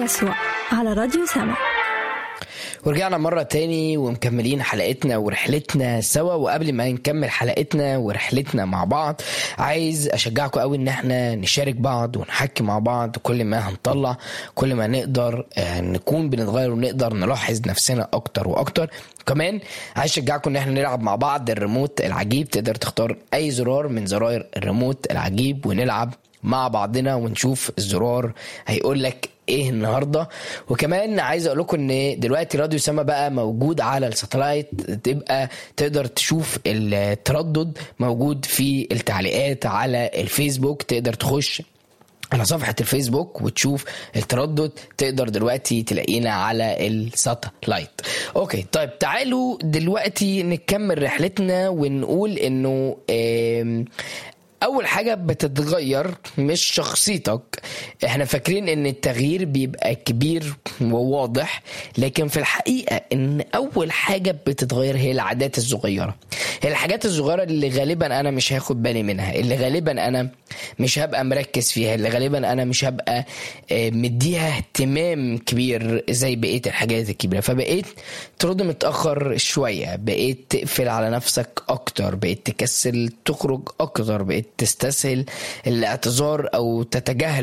يسوع على راديو سما ورجعنا مرة تاني ومكملين حلقتنا ورحلتنا سوا وقبل ما نكمل حلقتنا ورحلتنا مع بعض عايز أشجعكم قوي إن احنا نشارك بعض ونحكي مع بعض كل ما هنطلع كل ما نقدر آه، نكون بنتغير ونقدر نلاحظ نفسنا أكتر وأكتر كمان عايز أشجعكم إن احنا نلعب مع بعض الريموت العجيب تقدر تختار أي زرار من زراير الريموت العجيب ونلعب مع بعضنا ونشوف الزرار هيقول لك ايه النهارده وكمان عايز اقول لكم ان دلوقتي راديو سما بقى موجود على الساتلايت تبقى تقدر تشوف التردد موجود في التعليقات على الفيسبوك تقدر تخش على صفحة الفيسبوك وتشوف التردد تقدر دلوقتي تلاقينا على الساتلايت اوكي طيب تعالوا دلوقتي نكمل رحلتنا ونقول انه آم، اول حاجه بتتغير مش شخصيتك احنا فاكرين ان التغيير بيبقى كبير وواضح لكن في الحقيقه ان اول حاجه بتتغير هي العادات الصغيره هي الحاجات الصغيره اللي غالبا انا مش هاخد بالي منها اللي غالبا انا مش هبقى مركز فيها اللي غالبا انا مش هبقى آه، مديها اهتمام كبير زي بقيه الحاجات الكبيره فبقيت ترد متاخر شويه بقيت تقفل على نفسك اكتر بقيت تكسل تخرج اكتر بقيت تستسهل الاعتذار او تتجاهل